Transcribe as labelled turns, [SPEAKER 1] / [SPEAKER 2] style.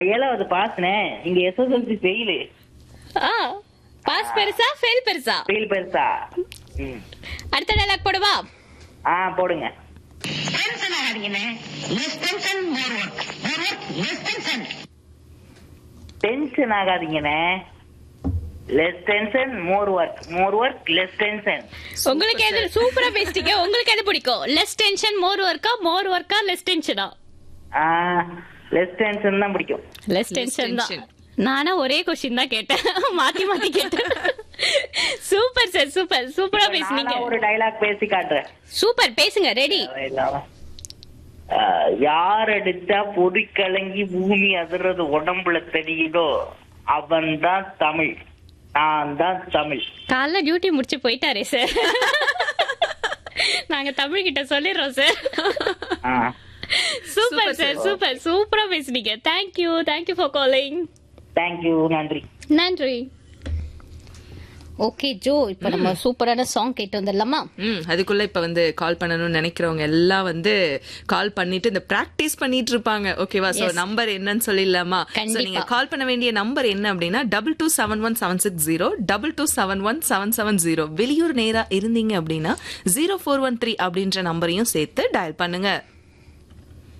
[SPEAKER 1] ஏழாவது பாஸ்னே இங்க எஸ்எஸ்எல்சி ஃபெயிலு
[SPEAKER 2] ஆ பாஸ் பெருசா ஃபெயில் பெருசா
[SPEAKER 1] ஃபெயில் பெருசா ம்.
[SPEAKER 2] அடுத்த டைலாக் போடுவா
[SPEAKER 1] ஆ போடுங்க
[SPEAKER 3] டென்ஷன் ஆகாதீங்கண்ணே less tension more work more work less tension
[SPEAKER 1] tension ஆகாதீங்கண்ணே less tension more work more work less tension
[SPEAKER 2] உங்களுக்கு எது சூப்பரா பேசிட்டீங்க உங்களுக்கு எது பிடிக்கும் லெஸ் டென்ஷன் மோர் ஒர்க்கா மோர் ஒர்க்கா லெஸ் டென்ஷனா
[SPEAKER 1] ஆ லெஸ் டென்ஷன் தான் பிடிக்கும்
[SPEAKER 2] லெஸ் டென்ஷன் தான்
[SPEAKER 4] tension.
[SPEAKER 2] நானா ஒரே கொஸ்டின் தான் கேட்டேன் மாத்தி மாத்தி கேட்டேன் சூப்பர் சார் சூப்பர் சூப்பரா பேசுனீங்க
[SPEAKER 1] நானா ஒரு டைலாக் பேசி காட்டுறேன்
[SPEAKER 2] சூப்பர் பேசுங்க ரெடி
[SPEAKER 1] இல்லாம. ஆ, யார் அடிச்சா பொறி கலங்கி பூமி அதிர்றது உடம்புல தெரியுதோ அவன் தான் தமிழ் நான் தான் தமிழ்
[SPEAKER 2] காலைல டியூட்டி முடிச்சு போயிட்டாரே சார் நாங்க தமிழ் கிட்ட சொல்லிடுறோம் சார்
[SPEAKER 1] ஆ.
[SPEAKER 2] சூப்பர் சார் சூப்பர் சூப்பரா பேசுனீங்க thank you thank you for calling
[SPEAKER 1] thank you நன்றி
[SPEAKER 2] நன்றி ஓகே ஜோ இப்ப நம்ம சூப்பரான சாங் கேட்டு வந்துடலாமா
[SPEAKER 4] ம் அதுக்குள்ள இப்ப வந்து கால் பண்ணணும்னு நினைக்கிறவங்க எல்லாம் வந்து கால் பண்ணிட்டு இந்த பிராக்டிஸ் பண்ணிட்டு இருப்பாங்க ஓகேவா சோ
[SPEAKER 2] Yes.
[SPEAKER 4] நம்பர் என்னன்னு சொல்லிடலாமா சோ
[SPEAKER 2] கண்டிப்பா.
[SPEAKER 4] நீங்க கால் பண்ண வேண்டிய நம்பர் என்ன அப்படின்னா double two seven one seven six zero double two seven one seven seven zero வெளியூர் நேரா இருந்தீங்க அப்படின்னா ஜீரோ ஃபோர் ஒன் த்ரீ அப்படின்ற நம்பரையும் சேர்த்து டயல் பண்ணுங்க